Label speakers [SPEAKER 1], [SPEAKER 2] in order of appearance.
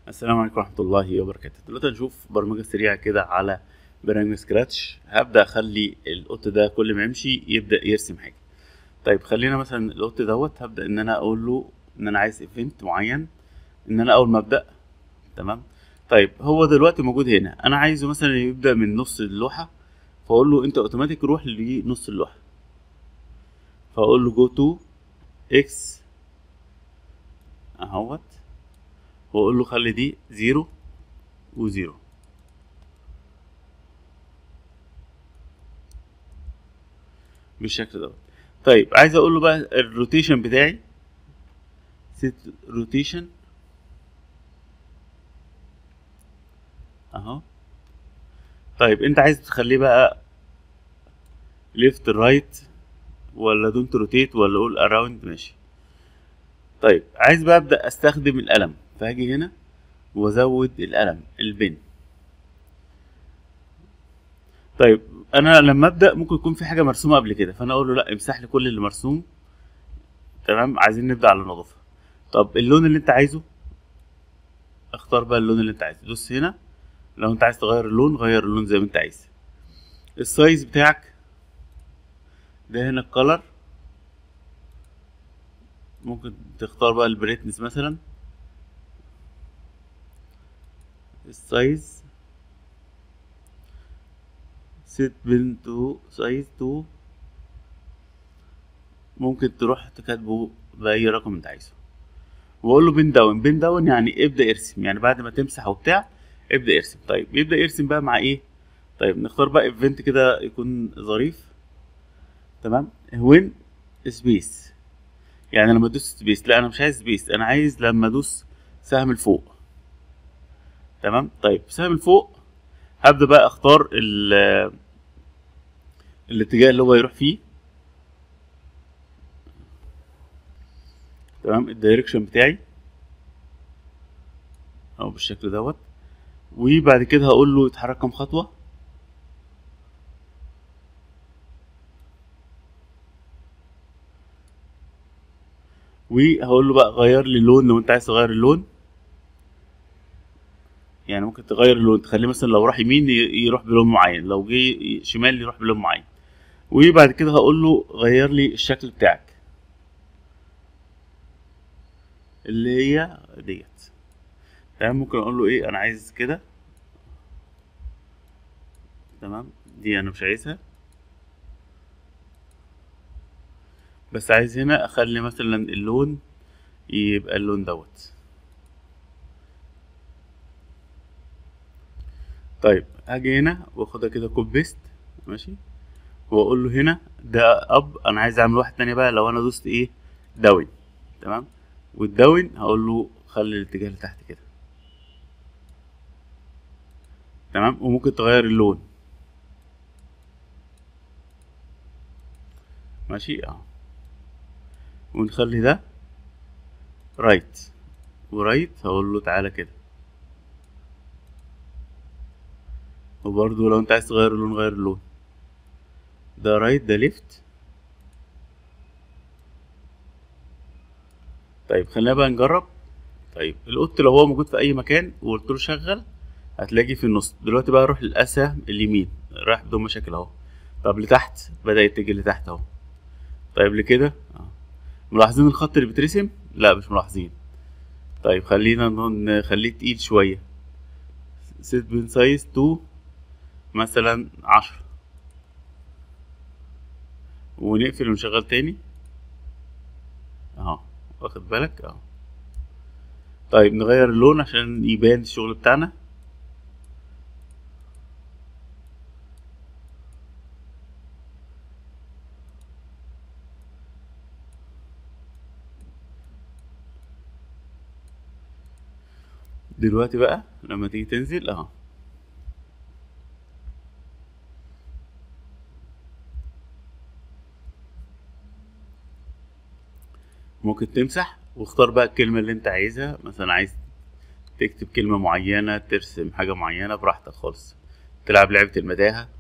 [SPEAKER 1] السلام عليكم ورحمة الله وبركاته دلوقتي هنشوف برمجة سريعة كده على برنامج سكراتش هبدأ أخلي القط ده كل ما يمشي يبدأ يرسم حاجة طيب خلينا مثلا القط دوت هبدأ إن أنا أقول له إن أنا عايز ايفنت معين إن أنا أول ما أبدأ تمام طيب هو دلوقتي موجود هنا أنا عايزه مثلا يبدأ من نص اللوحة فأقول له أنت أوتوماتيك روح لنص اللوحة فأقول له جو تو إكس أهوت واقول له خلي دي زيرو وزيرو بالشكل دوت طيب عايز اقول له بقى الروتيشن بتاعي سيت روتيشن اهو طيب انت عايز تخليه بقى ليفت رايت ولا دونت روتيت ولا اقول اراوند ماشي طيب عايز بقى ابدا استخدم القلم فهاجي هنا وازود القلم البن طيب انا لما ابدا ممكن يكون في حاجه مرسومه قبل كده فانا اقول له لا امسح لي كل اللي مرسوم تمام عايزين نبدا على نظافه طب اللون اللي انت عايزه اختار بقى اللون اللي انت عايزه دوس هنا لو انت عايز تغير اللون غير اللون زي ما انت عايز السايز بتاعك ده هنا الكلر ممكن تختار بقى البريتنس مثلا السايز سيت بين تو سايز تو ممكن تروح تكاتبه بأي رقم انت عايزه واقول له بين داون بين داون يعني ابدا ارسم يعني بعد ما تمسح وبتاع ابدا ارسم طيب يبدا يرسم بقى مع ايه طيب نختار بقى ايفنت كده يكون ظريف تمام وين سبيس يعني لما ادوس سبيس لا انا مش عايز سبيس انا عايز لما ادوس سهم لفوق تمام طيب سهم لفوق هبدا بقى اختار ال الاتجاه اللي هو يروح فيه تمام الدايركشن بتاعي او بالشكل دوت وبعد كده هقول له يتحرك كام خطوه وهقول له بقى غير لي اللون لو انت عايز تغير اللون يعني ممكن تغير اللون تخليه مثلا لو راح يمين يروح بلون معين لو جه شمال يروح بلون معين وبعد كده هقول له غير لي الشكل بتاعك اللي هي ديت تمام ممكن اقول له ايه انا عايز كده تمام دي انا مش عايزها بس عايز هنا اخلي مثلا اللون يبقى اللون دوت طيب هاجي هنا واخدها كده كوب بيست ماشي واقول له هنا ده اب انا عايز اعمل واحد تاني بقى لو انا دوست ايه داون تمام والداون هقول له خلي الاتجاه لتحت كده تمام وممكن تغير اللون ماشي اه ونخلي ده رايت ورايت هقول له تعالى كده وبرضو لو انت عايز تغير اللون غير اللون ده رايت ده ليفت طيب خلينا بقى نجرب طيب القط لو هو موجود في اي مكان وقلت له شغل هتلاقيه في النص دلوقتي بقى اروح للاسهم اليمين رايح بدون مشاكل اهو طب لتحت بدا يتجه لتحت اهو طيب لكده اه ملاحظين الخط اللي بيترسم لا مش ملاحظين طيب خلينا نخليه تقيل شويه سيت بين سايز تو مثلا عشرة ونقفل ونشغل تاني اهو واخد بالك اهو طيب نغير اللون عشان يبان الشغل بتاعنا دلوقتي بقى لما تيجي تنزل اهو ممكن تمسح واختار بقى الكلمة اللي انت عايزها مثلا عايز تكتب كلمة معينة ترسم حاجة معينة براحتك خالص تلعب لعبة المتاهة